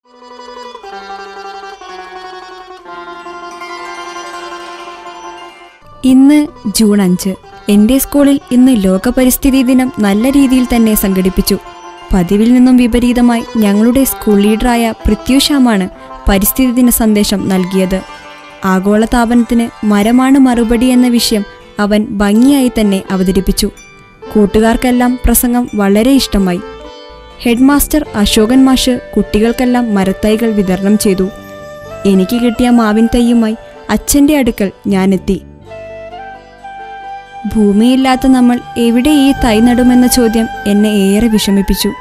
ഇന്ന് ജൂൺ അഞ്ച് എന്റെ സ്കൂളിൽ ഇന്ന് ലോക പരിസ്ഥിതി ദിനം നല്ല രീതിയിൽ തന്നെ സംഘടിപ്പിച്ചു പതിവിൽ നിന്നും വിപരീതമായി ഞങ്ങളുടെ സ്കൂൾ ലീഡറായ പൃഥ്വിഷാമാണ് പരിസ്ഥിതി ദിന സന്ദേശം നൽകിയത് ആഗോളതാപനത്തിന് മരമാണ് മറുപടി എന്ന വിഷയം അവൻ ഭംഗിയായി തന്നെ അവതരിപ്പിച്ചു കൂട്ടുകാർക്കെല്ലാം പ്രസംഗം വളരെ ഇഷ്ടമായി ഹെഡ് മാസ്റ്റർ അശോകൻ മാഷ് കുട്ടികൾക്കെല്ലാം മരത്തൈകൾ വിതരണം ചെയ്തു എനിക്ക് കിട്ടിയ മാവിൻ തൈയുമായി അച്ഛൻ്റെ അടുക്കൽ ഞാനെത്തി ഭൂമിയില്ലാത്ത നമ്മൾ എവിടെ ഈ തൈ നടുമെന്ന ചോദ്യം എന്നെ ഏറെ വിഷമിപ്പിച്ചു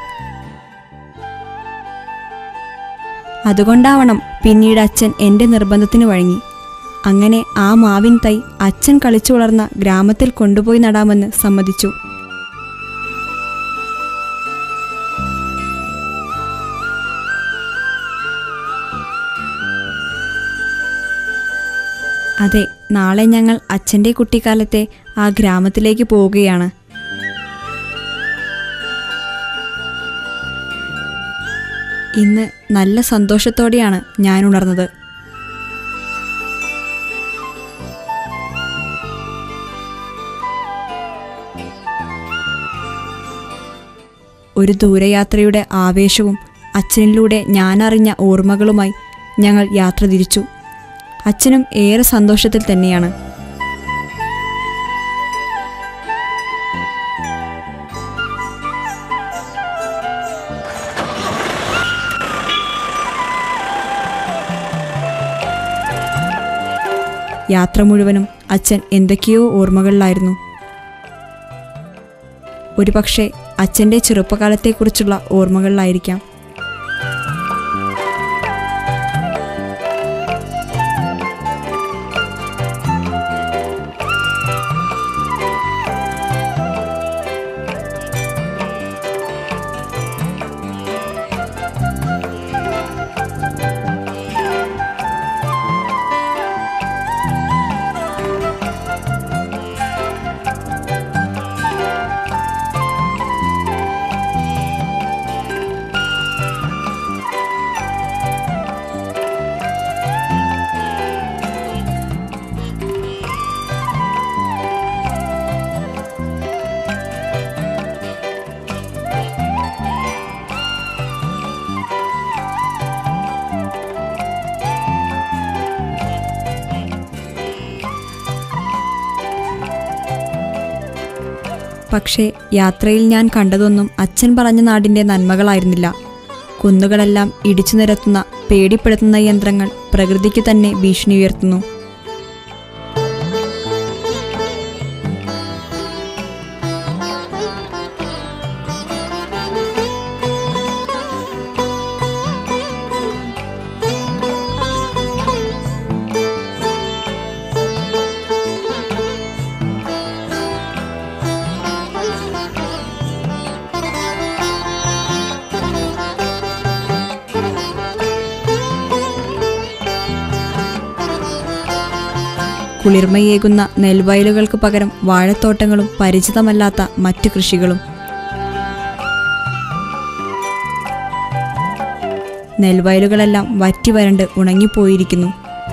അതുകൊണ്ടാവണം പിന്നീട് അച്ഛൻ എൻ്റെ നിർബന്ധത്തിന് വഴങ്ങി അങ്ങനെ ആ മാവിൻ തൈ അച്ഛൻ കളിച്ചു വളർന്ന ഗ്രാമത്തിൽ കൊണ്ടുപോയി നടാമെന്ന് സമ്മതിച്ചു അതെ നാളെ ഞങ്ങൾ അച്ഛൻ്റെ കുട്ടിക്കാലത്തെ ആ ഗ്രാമത്തിലേക്ക് പോവുകയാണ് ഇന്ന് നല്ല സന്തോഷത്തോടെയാണ് ഞാൻ ഉണർന്നത് ഒരു ദൂരയാത്രയുടെ ആവേശവും അച്ഛനിലൂടെ ഞാനറിഞ്ഞ ഓർമ്മകളുമായി ഞങ്ങൾ യാത്ര തിരിച്ചു അച്ഛനും ഏറെ സന്തോഷത്തിൽ തന്നെയാണ് യാത്ര മുഴുവനും അച്ഛൻ എന്തൊക്കെയോ ഓർമ്മകളിലായിരുന്നു ഒരുപക്ഷെ അച്ഛൻ്റെ ചെറുപ്പകാലത്തെക്കുറിച്ചുള്ള ഓർമ്മകളിലായിരിക്കാം പക്ഷേ യാത്രയിൽ ഞാൻ കണ്ടതൊന്നും അച്ഛൻ പറഞ്ഞ നാടിൻ്റെ നന്മകളായിരുന്നില്ല കുന്നുകളെല്ലാം ഇടിച്ചു നിരത്തുന്ന പേടിപ്പെടുത്തുന്ന യന്ത്രങ്ങൾ പ്രകൃതിക്ക് തന്നെ ഭീഷണി ഉയർത്തുന്നു കുളിർമയേകുന്ന നെൽവയലുകൾക്ക് പകരം വാഴത്തോട്ടങ്ങളും പരിചിതമല്ലാത്ത മറ്റു കൃഷികളും നെൽവയലുകളെല്ലാം വറ്റി വരണ്ട് ഉണങ്ങിപ്പോയിരിക്കുന്നു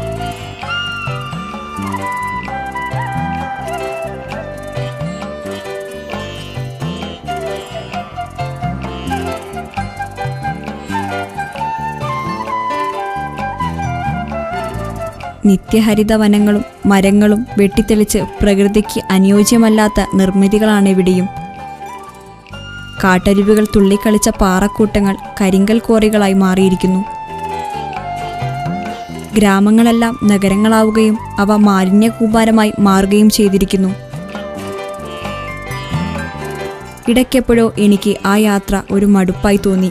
നിത്യഹരിത വനങ്ങളും മരങ്ങളും വെട്ടിത്തെളിച്ച് പ്രകൃതിക്ക് അനുയോജ്യമല്ലാത്ത നിർമ്മിതികളാണിവിടെയും കാട്ടരുവികൾ തുള്ളിക്കളിച്ച പാറക്കൂട്ടങ്ങൾ കരിങ്കൽ കോറികളായി മാറിയിരിക്കുന്നു ഗ്രാമങ്ങളെല്ലാം നഗരങ്ങളാവുകയും അവ മാലിന്യ കൂമ്പാരമായി മാറുകയും ചെയ്തിരിക്കുന്നു ഇടയ്ക്കെപ്പോഴോ എനിക്ക് ആ യാത്ര ഒരു മടുപ്പായി തോന്നി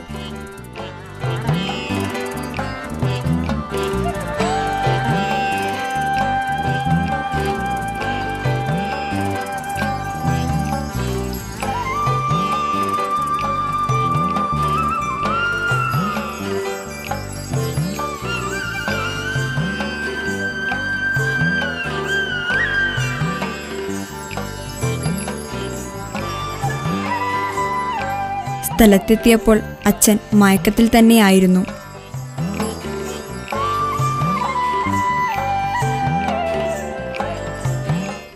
സ്ഥലത്തെത്തിയപ്പോൾ അച്ഛൻ മയക്കത്തിൽ തന്നെയായിരുന്നു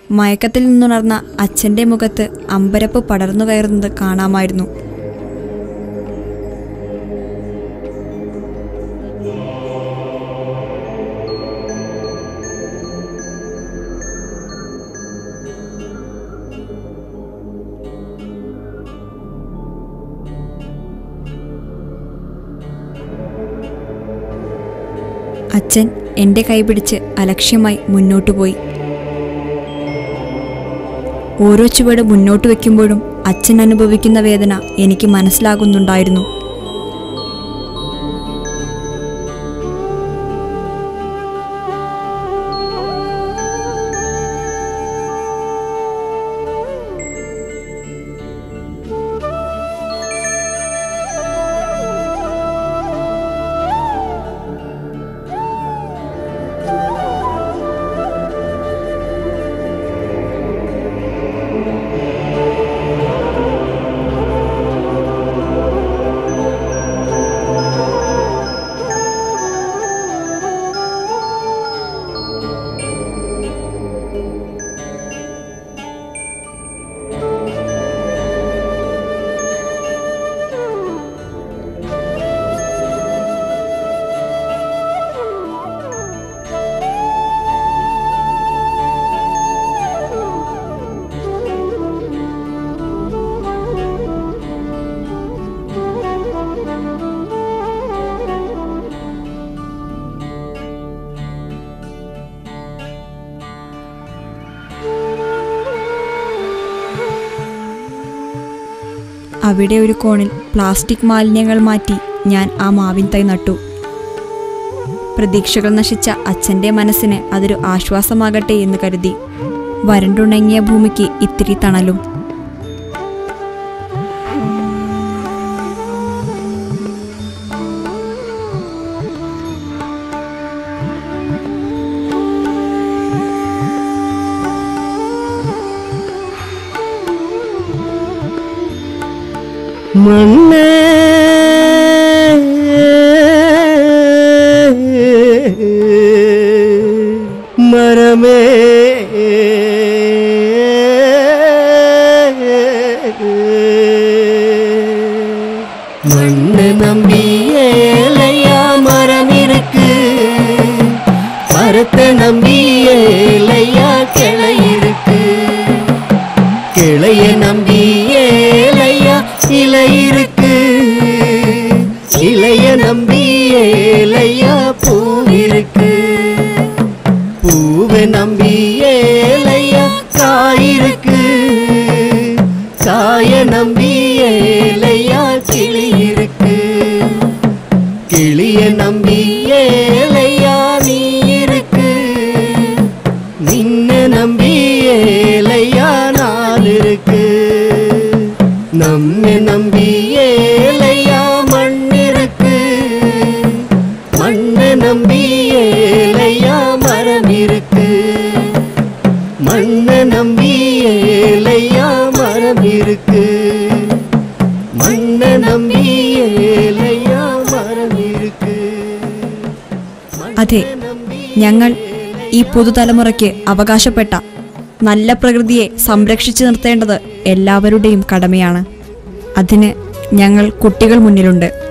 മയക്കത്തിൽ നിന്നുണർന്ന അച്ഛൻ്റെ മുഖത്ത് അമ്പരപ്പ് പടർന്നു കയറുന്നത് കാണാമായിരുന്നു അച്ഛൻ എൻ്റെ കൈപിടിച്ച് അലക്ഷ്യമായി മുന്നോട്ടു പോയി ഓരോ ചുവട് മുന്നോട്ട് വയ്ക്കുമ്പോഴും അച്ഛൻ അനുഭവിക്കുന്ന വേദന എനിക്ക് മനസ്സിലാകുന്നുണ്ടായിരുന്നു അവിടെ ഒരു കോണിൽ പ്ലാസ്റ്റിക് മാലിന്യങ്ങൾ മാറ്റി ഞാൻ ആ മാവിൻ തൈ നട്ടു പ്രതീക്ഷകൾ നശിച്ച അച്ഛൻ്റെ മനസ്സിന് അതൊരു ആശ്വാസമാകട്ടെ എന്ന് കരുതി വരണ്ടുണങ്ങിയ ഭൂമിക്ക് ഇത്തിരി തണലും മണ്ണേ മരമേ மண்ணு நம்பி ஏலையா மரம் இருக்கு மரத்தை நம்பி ஏலையா கிளை இருக்கு கிளைய நம்பி ஏலையா இலை இருக்கு இலைய நம்பி ஏலையா பூ இருக்கு பூவை நம்பி ஏலையா காயிருக்கு காய நம்பி ஏலையா கிளி இருக்கு கிளிய நம்பி ஏலையா நீ இருக்கு நின்ன நம்பி ஏலையா நாள் இருக்கு நம்மை நம்பி ஏலையா மண் இருக்கு மண்ணை நம்பி ஏலையா மரம் இருக்கு மண்ணை நம்பி ஏலையா மரம் இருக்கு மண்ணை நம்பி ஏலையா மரம் இருக்கு അതെ ഞങ്ങൾ ഈ പുതുതലമുറയ്ക്ക് അവകാശപ്പെട്ട നല്ല പ്രകൃതിയെ സംരക്ഷിച്ചു നിർത്തേണ്ടത് എല്ലാവരുടെയും കടമയാണ് അതിന് ഞങ്ങൾ കുട്ടികൾ മുന്നിലുണ്ട്